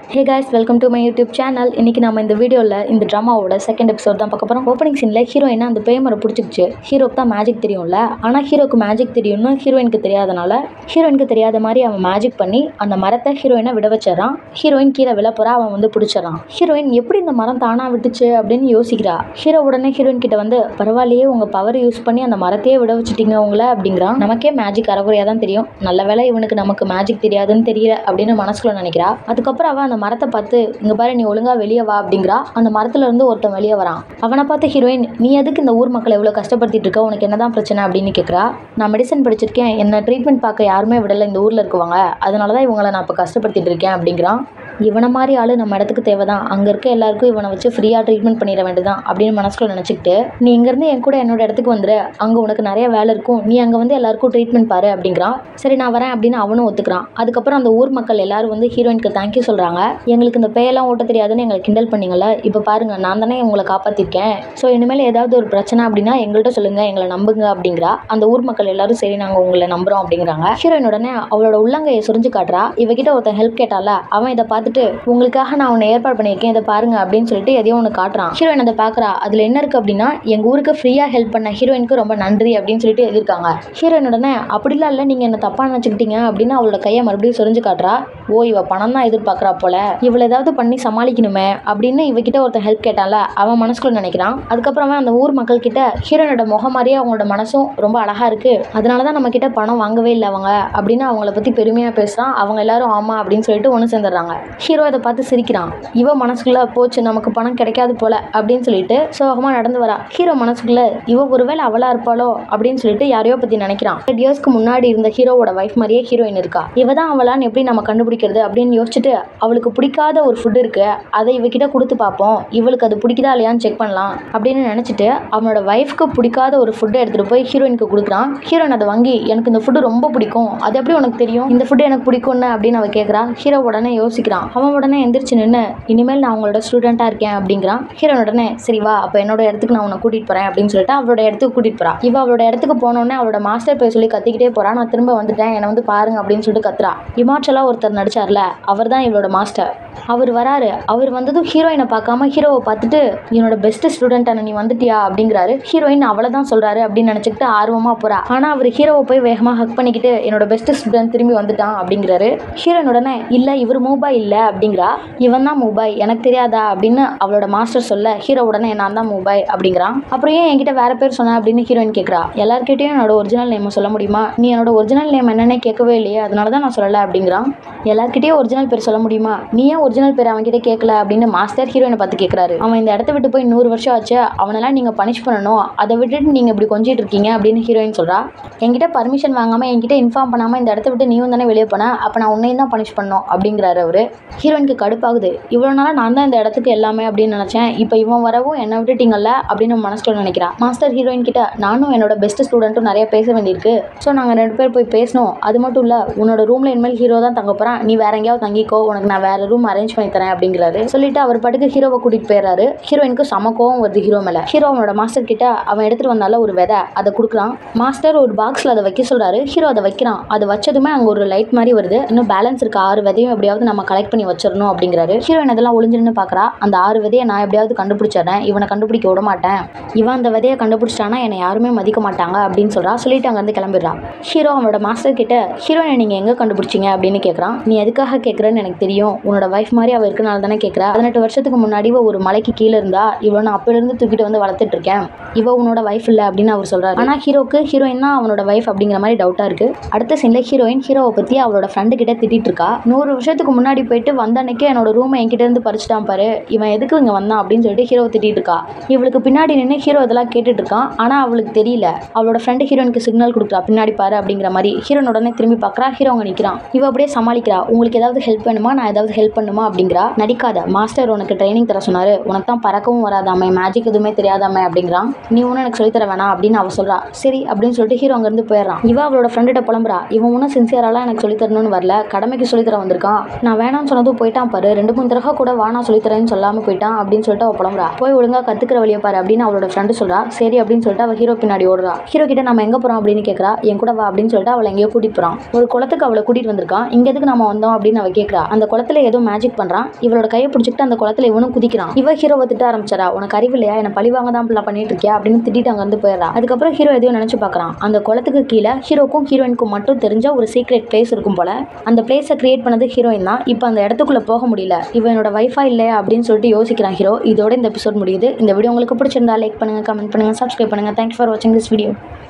hey guys welcome to my YouTube channel இன்னைக்கு நம்ம இந்த வீடியோவில் இந்த ட்ராமாவோட செகண்ட் எபிசோட் தான் பார்க்க போகிறோம் ஓப்பனிங் சீனில் ஹீரோயினா அந்த பேமரை பிடிச்சிக்கிச்சு ஹீரோக்கு தான் மேஜிக் தெரியும்ல ஆனால் ஹீரோக்கு மேஜிக் தெரியும்னு ஹீரோயினுக்கு தெரியாதனால ஹீரோயினுக்கு தெரியாத மாதிரி அவன் மேஜிக் பண்ணி அந்த மரத்தை ஹீரோயினை விட வச்சிடறான் ஹீரோயின் கீழே விழ போறா அவன் வந்து பிடிச்சிடறான் ஹீரோயின் எப்படி இந்த மரம் தானா விட்டுச்சு அப்படின்னு யோசிக்கிறா ஹீரோ உடனே ஹீரோயின் கிட்ட வந்து பரவாயில்லையே உங்க பவர் யூஸ் பண்ணி அந்த மரத்தையே விட வச்சுட்டீங்க உங்களை அப்படிங்கிறான் நமக்கே மேஜிக் அறகுறையாக தான் தெரியும் நல்ல வேளை இவனுக்கு நமக்கு மேஜிக் தெரியாதுன்னு தெரியல அப்படின்னு மனசுக்குள்ள நினைக்கிறா அதுக்கப்புறம் அவன் அந்த மரத்தை பார்த்து இங்க பாரு நீ ஒழுங்கா வெளியே வா அப்படிங்கிறா அந்த மரத்துல இருந்து ஒருத்தன் வெளியே வரான் அவனை பார்த்து ஹீரோயின் நீ எதுக்கு இந்த ஊர் மக்களை இவ்வளோ கஷ்டப்படுத்திட்டு இருக்க உனக்கு என்னதான் பிரச்சனை அப்படின்னு கேட்குறா நான் மெடிசன் படிச்சிருக்கேன் என்ன ட்ரீட்மெண்ட் பார்க்க யாருமே விடலை இந்த ஊரில் இருக்குவாங்க அதனால தான் இவங்களை நான் இப்போ கஷ்டப்படுத்திட்டு இருக்கேன் அப்படிங்கிறான் இவனை மாதிரி ஆளு நம்ம இடத்துக்கு தேவைதான் அங்கே இருக்க எல்லாருக்கும் இவனை வச்சு ஃப்ரீயாக ட்ரீட்மெண்ட் பண்ணிட வேண்டியதான் அப்படின்னு மனசுக்குள்ள நினச்சிக்கிட்டு நீ இங்கேருந்து என் கூட என்னோட இடத்துக்கு வந்துரு அங்கே உனக்கு நிறைய வேலை இருக்கும் நீ அங்கே வந்து எல்லாருக்கும் ட்ரீட்மெண்ட் பாரு அப்படிங்கிறான் சரி நான் வரேன் அப்படின்னு அவனும் ஒத்துக்கிறான் அதுக்கப்புறம் அந்த ஊர் மக்கள் எல்லாரும் வந்து ஹீரோயினுக்கு தேங்க்யூ சொல்கிறாங்க எங்களுக்கு இந்த பேயெல்லாம் ஓட்ட தெரியாதுன்னு எங்களை கிண்டல் பண்ணீங்கல்ல இப்போ பாருங்க நான் தானே உங்களை காப்பாற்றிருக்கேன் ஸோ இனிமேல் ஏதாவது ஒரு பிரச்சனை அப்படின்னா எங்கள்கிட்ட சொல்லுங்கள் எங்களை நம்புங்க அப்படிங்கிறா அந்த ஊர் மக்கள் எல்லாரும் சரி நாங்கள் உங்களை நம்புகிறோம் அப்படிங்கிறாங்க ஹீரோயின் உடனே அவளோட உள்ளங்கையை சொரிஞ்சு காட்டுறா இவகிட்ட ஒருத்தன் ஹெல்ப் கேட்டால அவன் இதை பார்த்துட்டு உங்களுக்காக நான் உன்னை ஏற்பாடு பண்ணியிருக்கேன் இதை பாருங்க அப்படின்னு சொல்லிட்டு எதையோ ஒன்று காட்டுறான் ஹீரோயின் அதை பார்க்குறா அதில் என்ன இருக்குது அப்படின்னா எங்கள் ஊருக்கு ஃப்ரீயாக ஹெல்ப் பண்ண ஹீரோயினுக்கு ரொம்ப நன்றி அப்படின்னு சொல்லிட்டு எழுதியிருக்காங்க ஹீரோயின் உடனே அப்படிலாம் இல்லை நீங்கள் என்ன தப்பாக நினச்சிக்கிட்டீங்க அப்படின்னு அவளோட கையை மறுபடியும் சொரிஞ்சு காட்டுறா ஓ இவ பணம் தான் எதிர்பார்க்குறா போல இவளை ஏதாவது பண்ணி சமாளிக்கணுமே அப்படின்னு இவகிட்ட ஒருத்தன் ஹெல்ப் கேட்டால அவன் மனசுக்குள்ள நினைக்கிறான் அதுக்கப்புறமா அந்த ஊர் மக்கள் கிட்ட ஹீரோயினோட முகம் மாதிரியே அவங்களோட மனசும் ரொம்ப அழகா இருக்கு அதனால தான் நம்ம கிட்ட பணம் வாங்கவே இல்லை அவங்க அப்படின்னு அவங்கள பத்தி பெருமையா பேசுறான் அவங்க எல்லாரும் ஆமா அப்படின்னு சொல்லிட்டு ஒன்று சேர்ந்துடுறாங்க ஹீரோ இதை பார்த்து சிரிக்கிறான் இவ மனசுக்குள்ள போச்சு நமக்கு பணம் கிடைக்காது போல அப்படின்னு சொல்லிட்டு சோகமா நடந்து வரா ஹீரோ மனசுக்குள்ள இவ ஒருவேளை அவளா இருப்பாளோ அப்படின்னு சொல்லிட்டு யாரையோ பத்தி நினைக்கிறான் இயர்ஸ்க்கு முன்னாடி இருந்த ஹீரோவோட வைஃப் மாதிரியே ஹீரோயின் இருக்கா இவ தான் அவளான்னு எப்படி நம்ம கண்டுபிடிக்கிறது அப்படின்னு யோசிச்சுட்டு அவளுக்கு பிடிக்காத ஒரு ஃபுட் இருக்கு அதை இவகிட்ட கொடுத்து பார்ப்போம் இவளுக்கு அது பிடிக்குதா இல்லையான்னு செக் பண்ணலாம் அப்படின்னு நினச்சிட்டு அவனோட ஒய்ஃப்க்கு பிடிக்காத ஒரு ஃபுட்டை எடுத்துகிட்டு போய் ஹீரோயினுக்கு கொடுக்குறான் ஹீரோயின் அதை வாங்கி எனக்கு இந்த ஃபுட்டு ரொம்ப பிடிக்கும் அது எப்படி உனக்கு தெரியும் இந்த ஃபுட்டு எனக்கு பிடிக்கும்னு அப்படின்னு அவ கேட்குறா ஹீரோ உடனே யோசிக்கிறான் அவன் உடனே எந்திரிச்சு நின்று இனிமேல் நான் உங்களோட ஸ்டூடெண்ட்டாக இருக்கேன் அப்படிங்கிறான் ஹீரோயின் உடனே சரி வா அப்போ என்னோட இடத்துக்கு நான் உன்னை கூட்டிகிட்டு போகிறேன் அப்படின்னு சொல்லிட்டு அவளோட இடத்துக்கு கூட்டிகிட்டு போறா இவ அவளோட இடத்துக்கு போனோடனே அவளோட மாஸ்டர் பேர் சொல்லி கத்திக்கிட்டே போறா நான் திரும்ப வந்துட்டேன் என்னை வந்து பாருங்க அப்படின்னு சொல்லிட்டு கத்துறா இமாச்சலா ஒருத்தர் நடிச்சார்ல அவர் தான் இவளோட மாஸ்டர் அவர் வராரு அவர் வந்ததும் ஹீரோயினை பார்க்காம ஹீரோவை பார்த்துட்டு என்னோட பெஸ்ட் ஸ்டூடெண்ட் நீ வந்துட்டியா அப்படிங்கிறாரு ஹீரோயின் அவளை தான் சொல்றாரு அப்படின்னு நினச்சிக்கிட்டு ஆர்வமா போறா ஆனா அவர் ஹீரோவை போய் வேகமா ஹக் பண்ணிக்கிட்டு என்னோட பெஸ்ட் ஸ்டூடெண்ட் திரும்பி வந்துட்டான் அப்படிங்கிறாரு ஹீரோயின் உடனே இல்ல இவர் மூபாய் இல்ல அப்படிங்கிறா இவன் தான் மூபாய் எனக்கு தெரியாதா அப்படின்னு அவளோட மாஸ்டர் சொல்ல ஹீரோ உடனே நான் தான் மூபாய் அப்படிங்கிறான் அப்புறம் ஏன் என்கிட்ட வேற பேர் சொன்ன அப்படின்னு ஹீரோயின் கேட்குறா எல்லார்கிட்டயும் என்னோட ஒரிஜினல் நேம் சொல்ல முடியுமா நீ என்னோட ஒரிஜினல் நேம் என்னன்னே கேட்கவே இல்லையே அதனால தான் நான் சொல்லலை அப்படிங்கிறான் எல்லார்கிட்டயும் ஒரிஜினல் பேர் சொல்ல முடியுமா நீ ஏன் ஒரிஜினல் பேர் அவன்கிட்ட கேட்கல அப்படின்னு மாஸ்டர் ஹீரோயினை பார்த்து கேட்குறாரு அவன் இந்த இடத்த விட்டு போய் நூறு வருஷம் ஆச்சு அவனெல்லாம் நீங்கள் பனிஷ் பண்ணணும் அதை விட்டுட்டு நீங்கள் இப்படி கொஞ்சிட்டு இருக்கீங்க அப்படின்னு ஹீரோயின் சொல்கிறா என்கிட்ட பர்மிஷன் வாங்காமல் என்கிட்ட இன்ஃபார்ம் பண்ணாமல் இந்த இடத்த விட்டு நீயும் தானே வெளியே போன அப்போ நான் உன்னையும் தான் பனிஷ் பண்ணணும் அப்படிங்கிறாரு அவர் ஹீரோயினுக்கு கடுப்பாகுது இவ்வளோ நாளாக நான் தான் இந்த இடத்துக்கு எல்லாமே அப்படின்னு நினச்சேன் இப்போ இவன் வரவும் என்னை விட்டுட்டீங்கல்ல அப்படின்னு மனசுல நினைக்கிறா மாஸ்டர் ஹீரோயின் கிட்ட நானும் என்னோட பெஸ்ட் ஸ்டூடெண்ட்டும் நிறைய பேச வேண்டியிருக்கு ஸோ நாங்கள் ரெண்டு பேர் போய் பேசணும் அது மட்டும் இல்லை உன்னோட ரூமில் இனிமேல் ஹீரோ தான் தங்க போகிறான் நீ வேற எங்கேயாவது தங்கிக்கோ உனக்கு நான் வேற ரூம் அரேஞ்ச் பண்ணி தரேன் அப்படிங்கிறாரு சொல்லிட்டு அவர் பாட்டுக்கு ஹீரோவை கூட்டிட்டு போயிடுறாரு ஹீரோயினுக்கு சம கோவம் வருது ஹீரோ மேல ஹீரோ அவனோட மாஸ்டர் கிட்ட அவன் எடுத்துட்டு வந்தால ஒரு விதை அதை கொடுக்குறான் மாஸ்டர் ஒரு பாக்ஸ்ல அதை வைக்க சொல்றாரு ஹீரோ அதை வைக்கிறான் அதை வச்சதுமே அங்க ஒரு லைட் மாதிரி வருது இன்னும் பேலன்ஸ் இருக்க ஆறு விதையும் எப்படியாவது நம்ம கலெக்ட் பண்ணி வச்சிடணும் அப்படிங்கிறாரு ஹீரோயின் அதெல்லாம் ஒளிஞ்சிருந்து பாக்குறா அந்த ஆறு விதையை நான் எப்படியாவது கண்டுபிடிச்சிடுறேன் இவனை கண்டுபிடிக்க விட மாட்டேன் இவன் அந்த விதையை கண்டுபிடிச்சிட்டானா என்னை யாருமே மதிக்க மாட்டாங்க அப்படின்னு சொல்றா சொல்லிட்டு அங்க இருந்து கிளம்பிடுறான் ஹீரோ அவனோட மாஸ்டர் கிட்ட ஹீரோயினை நீங்க எங்க கண்டுபிடிச்சீங்க அப்படின்னு கேட்கறான் நீ எதுக்காக கேட்கறன்னு எனக்கு தெரியும் உன்னோட வைஃப் மாதிரி அவ இருக்கனால தானே கேட்குறா பதினெட்டு வருஷத்துக்கு முன்னாடி இவ ஒரு மலைக்கு கீழே இருந்தா இவ நான் அப்போலேருந்து தூக்கிட்டு வந்து வளர்த்துட்டு இருக்கேன் இவ உன்னோட வைஃப் இல்லை அப்படின்னு அவர் சொல்றாரு ஆனா ஹீரோக்கு ஹீரோயின் தான் அவனோட வைஃப் அப்படிங்கிற மாதிரி டவுட்டா இருக்கு அடுத்த சீன்ல ஹீரோயின் ஹீரோவை பத்தி அவளோட ஃப்ரெண்டு கிட்ட திட்டிட்டு இருக்கா நூறு வருஷத்துக்கு முன்னாடி போயிட்டு வந்த அன்னைக்கு என்னோட ரூமை என்கிட்ட இருந்து பறிச்சுட்டான் பாரு இவன் எதுக்கு இங்க வந்தான் அப்படின்னு சொல்லிட்டு ஹீரோவை திட்டிட்டு இருக்கா இவளுக்கு பின்னாடி நின்று ஹீரோ இதெல்லாம் கேட்டுட்டு இருக்கான் ஆனா அவளுக்கு தெரியல அவளோட ஃப்ரெண்டு ஹீரோயினுக்கு சிக்னல் கொடுக்குறா பின்னாடி பாரு அப்படிங்கிற மாதிரி ஹீரோன் உடனே திரும்பி பார்க்கறா ஹீரோ அங்க நிக்கிறான் இவ அப்படியே சமாளிக்கிறா உங்களுக்கு ஏதாவது ஹெல்ப் வேணுமா நான் ஏதாவது ஹெல்ப் பண்ணுமா அப்படிங்கிறா நடிக்காத மாஸ்டர் உனக்கு ட்ரைனிங் தர சொன்னாரு உனக்கு தான் பறக்கவும் வராதாமே மேஜிக் எதுவுமே தெரியாதாமே அப்படிங்கிறான் நீ ஒன்றும் எனக்கு சொல்லித்தர வேணாம் அப்படின்னு அவ சொல்றா சரி அப்படின்னு சொல்லிட்டு ஹீரோ அங்கேருந்து போயிடுறான் இவ அவளோட ஃப்ரெண்டிட்ட புலம்புறா இவன் ஒன்றும் சின்சியராலாம் எனக்கு சொல்லித் தரணும்னு வரல கடமைக்கு சொல்லித்தர வந்திருக்கான் நான் வேணாம்னு சொன்னதும் போயிட்டான் பாரு ரெண்டு மூணு தடவை கூட வானா சொல்லித்தரேன்னு சொல்லாம போயிட்டான் அப்படின்னு சொல்லிட்டு அவ புலம்புறா போய் ஒழுங்கா கத்துக்கிற வழியை பாரு அப்படின்னு அவளோட ஃப்ரெண்டு சொல்றா சரி அப்படின்னு சொல்லிட்டு அவ ஹீரோ பின்னாடி ஓடுறா ஹீரோ கிட்ட நம்ம எங்க போறோம் அப்படின்னு கேட்கறா என் கூட வா அப்படின்னு சொல்லிட்டு அவளை எங்கேயோ கூட்டிட்டு போறான் ஒரு குளத்துக்கு அவளை கூட்டிட்டு வந்திருக்கான் இங்க எதுக்கு நம்ம வந்தோம் அப்படின்னு அவ கேட்கறா அந்த குளத்துல ஏதோ மேஜிக் மேஜிக் பண்ணுறான் இவளோட கையை பிடிச்சிக்கிட்டு அந்த குளத்துல இவனும் குதிக்கிறான் இவ ஹீரோவை திட்ட ஆரம்பிச்சாரா உனக்கு அறிவு இல்லையா என்ன பழிவாங்க தான் இப்படிலாம் பண்ணிட்டு இருக்கியா அப்படின்னு திட்டிட்டு அங்க இருந்து போயிடறா அதுக்கப்புறம் ஹீரோ எதையும் நினைச்சு பார்க்கறான் அந்த குளத்துக்கு கீழே ஹீரோக்கும் ஹீரோயினுக்கும் மட்டும் தெரிஞ்ச ஒரு சீக்ரெட் பிளேஸ் இருக்கும் போல அந்த பிளேஸை கிரியேட் பண்ணது ஹீரோயின் தான் இப்போ அந்த இடத்துக்குள்ள போக முடியல இவனோட வைஃபை இல்லையா அப்படின்னு சொல்லிட்டு யோசிக்கிறான் ஹீரோ இதோட இந்த எபிசோட் முடியுது இந்த வீடியோ உங்களுக்கு பிடிச்சிருந்தா லைக் பண்ணுங்க கமெண்ட் பண்ணுங்க சப்ஸ்கிரைப் பண்ணுங்க தேங்க்ஸ் ஃபார் வாட்சிங் திஸ் வீடியோ